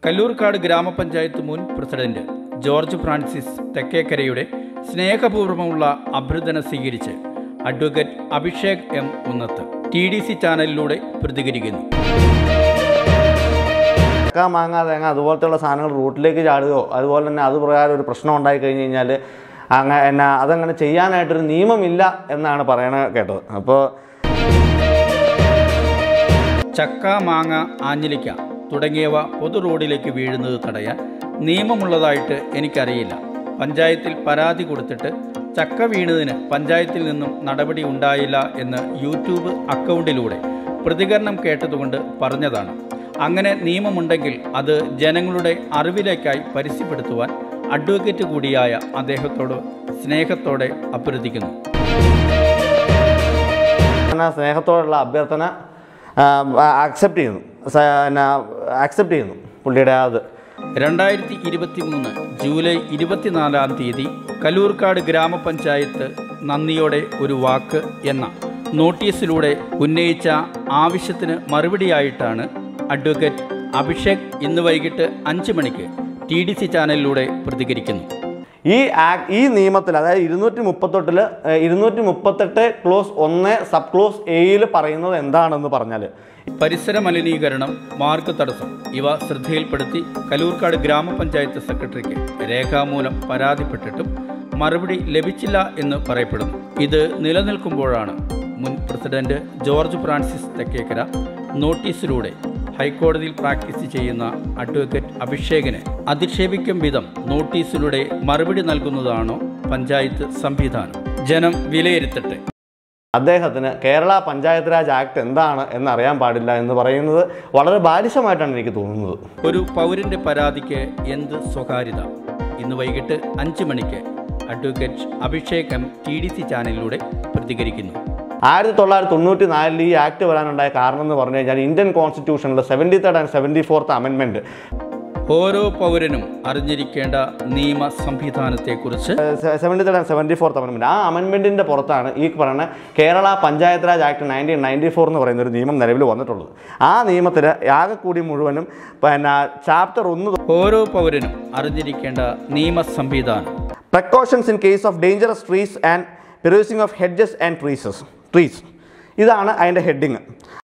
കല്ലൂർക്കാട് ഗ്രാമപഞ്ചായത്ത് മുൻ president George Francis തെക്കേക്കരയുടെ സ്നേഹപൂർവ്വമുള്ള അഭ്യർത്ഥന സ്വീകരിച്ച് advocate Abhishek M Kunnath T D C ചാനലിലൂടെ പ്രതികരിക്കുന്നു ചക്ക മാങ്ങ തേങ്ങ അതുപോലത്തെയുള്ള സാധനങ്ങൾ റൂട്ടിലേക്ക് ചാടുകയോ അതുപോലെ തന്നെ അത് പ്രകാരം ഒരു പ്രശ്നം ഉണ്ടായി കഴിഞ്ഞ് കഴിഞ്ഞാൽ അങ്ങനെ എന്നാ അതങ്ങനെ ചെയ്യാനായിട്ടൊരു നിയമമില്ല എന്നാണ് പറയണത് കേട്ടത് അപ്പോൾ ചക്ക മാങ്ങ ആഞ്ഞിലിക്ക തുടങ്ങിയവ പൊതു റോഡിലേക്ക് വീഴുന്നത് തടയാൻ നിയമമുള്ളതായിട്ട് എനിക്കറിയില്ല പഞ്ചായത്തിൽ പരാതി കൊടുത്തിട്ട് ചക്ക വീണതിന് പഞ്ചായത്തിൽ നിന്നും നടപടി ഉണ്ടായില്ല എന്ന് യൂട്യൂബ് അക്കൗണ്ടിലൂടെ പ്രതികരണം കേട്ടതുകൊണ്ട് പറഞ്ഞതാണ് അങ്ങനെ നിയമമുണ്ടെങ്കിൽ അത് ജനങ്ങളുടെ അറിവിലേക്കായി പരസ്യപ്പെടുത്തുവാൻ അഡ്വക്കേറ്റ് കൂടിയായ അദ്ദേഹത്തോട് സ്നേഹത്തോടെ അഭ്യർത്ഥിക്കുന്നു എന്നാ സ്നേഹത്തോടുള്ള അഭ്യർത്ഥന അക്സെപ്റ്റ് ചെയ്യുന്നു സ- എന്നാ അക്സെപ്റ്റ് ചെയ്യുന്നു പുള്ളിയുടെ അത് രണ്ടായിരത്തി ഇരുപത്തി മൂന്ന് ജൂലൈ ഇരുപത്തിനാലാം തീയതി കലൂർക്കാട് ഗ്രാമപഞ്ചായത്ത് നന്ദിയോടെ ഒരു വാക്ക് എന്ന നോട്ടീസിലൂടെ ഉന്നയിച്ച ആവശ്യത്തിന് മറുപടിയായിട്ടാണ് അഡ്വക്കേറ്റ് അഭിഷേക് ഇന്ന് വൈകിട്ട് അഞ്ച് മണിക്ക് ടി ഡി സി ചാനലിലൂടെ പ്രതികരിക്കുന്നു ഈ ആക്ട് ഈ നിയമത്തിൽ അതായത് ഇരുന്നൂറ്റി മുപ്പത്തെട്ടിൽ ഇരുന്നൂറ്റി മുപ്പത്തെട്ട് ക്ലോസ് ഒന്ന് സബ് ക്ലോസ് എയിൽ പറയുന്നത് എന്താണെന്ന് പറഞ്ഞാൽ പരിസര മലിനീകരണം മാർഗ തടസ്സം ഇവ ശ്രദ്ധയിൽപ്പെടുത്തി കലൂർക്കാട് ഗ്രാമപഞ്ചായത്ത് സെക്രട്ടറിക്ക് രേഖാമൂലം പരാതിപ്പെട്ടിട്ടും മറുപടി ലഭിച്ചില്ല എന്ന് പറയപ്പെടുന്നു ഇത് നിലനിൽക്കുമ്പോഴാണ് മുൻ പ്രസിഡന്റ് ജോർജ് ഫ്രാൻസിസ് തെക്കേക്കര നോട്ടീസിലൂടെ ഹൈക്കോടതിയിൽ പ്രാക്ടീസ് ചെയ്യുന്ന അഡ്വക്കേറ്റ് അഭിഷേകിനെ അധിക്ഷേപിക്കും വിധം നോട്ടീസിലൂടെ മറുപടി നൽകുന്നതാണോ പഞ്ചായത്ത് സംവിധാനം ജനം വിലയിരുത്തട്ടെ അദ്ദേഹത്തിന് കേരള പഞ്ചായത്ത് രാജ് ആക്ട് എന്താണ് എന്ന് അറിയാൻ പാടില്ല എന്ന് പറയുന്നത് വളരെ ബാലിശമായിട്ടാണ് എനിക്ക് തോന്നുന്നത് ഒരു പൗരന്റെ പരാതിക്ക് എന്ത് സ്വകാര്യത ഇന്ന് വൈകിട്ട് അഞ്ച് മണിക്ക് advocate Abhishek M T D C ചാനലിലൂടെ പ്രതികരിക്കുന്നു ആയിരത്തി തൊള്ളായിരത്തി തൊണ്ണൂറ്റി നാലിൽ ഈ ആക്ട് വരാനുണ്ടായ കാരണം എന്ന് പറഞ്ഞു കഴിഞ്ഞാൽ ഇന്ത്യൻ കോൺസ്റ്റിറ്റ്യൂഷനിൽ seventy third and seventy fourth amendment ഓരോ പൗരനും അറിഞ്ഞിരിക്കേണ്ട നിയമ സംവിധാനത്തെക്കുറിച്ച് seventy third and seventy fourth amendment ആ അമെൻമെൻറ്റിൻ്റെ പുറത്താണ് ഈ പറയുന്ന Kerala panchayat raj act nineteen ninety four എന്ന് പറയുന്ന ഒരു നിയമം നിലവിൽ വന്നിട്ടുള്ളത് ആ നിയമത്തിൽ ആകെ കൂടി മുഴുവനും പിന്നെ ചാപ്റ്റർ ഒന്ന് ഓരോ പൗരനും അറിഞ്ഞിരിക്കേണ്ട നിയമ സംവിധാനം precautions in case of dangerous trees and perusing of hedges and trees trees ഇതാണ് അതിൻ്റെ ഹെഡിങ്